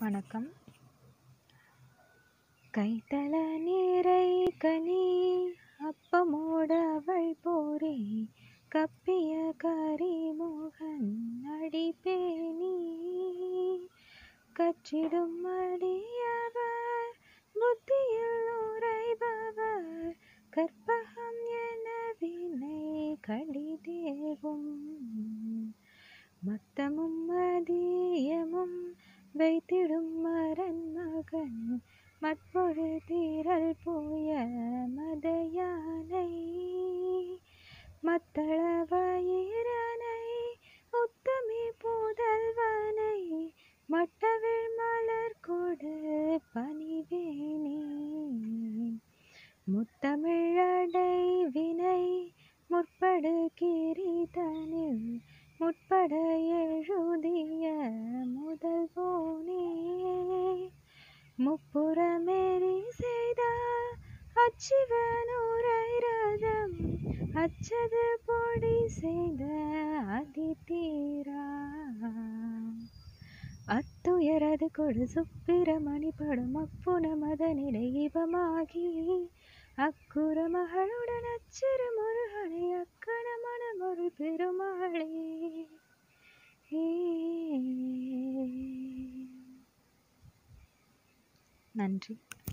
வணக்கம் கைத்தல நீரை கனி அப்பமோட அவள் போரே கப்பிய கரிமுகன் அடிப்பேணி கற்றிடும் அடியவர் புத்தியில் உறைபவர் கற்பகம் என வினை கடிதேவும் மத்தமும் மதியமும் வைத்திடும் மரன் மகன் மற்பொழு தீரல் பூய மத யானை மத்தள வயிறனை உத்தமி புதல்வனை மட்டவிழ் மலர் கொடு பணிவேணி முத்தமிழடை வினை முற்படு கிரிதனில் முற்பட எழுதிய முதல்வோனே முப்புறமேறி செய்த அச்சிவனுரை ரதம் அச்சது பொடி செய்த அதிதீரா அத்துயரது கொடு சுப்பிரமணி படும் அப்புன மதனிடை இவமாகி அக்குற மகளுடன் அச்சிறு முருகனை அக்கண மனமொரு பெருமாளே நன்றி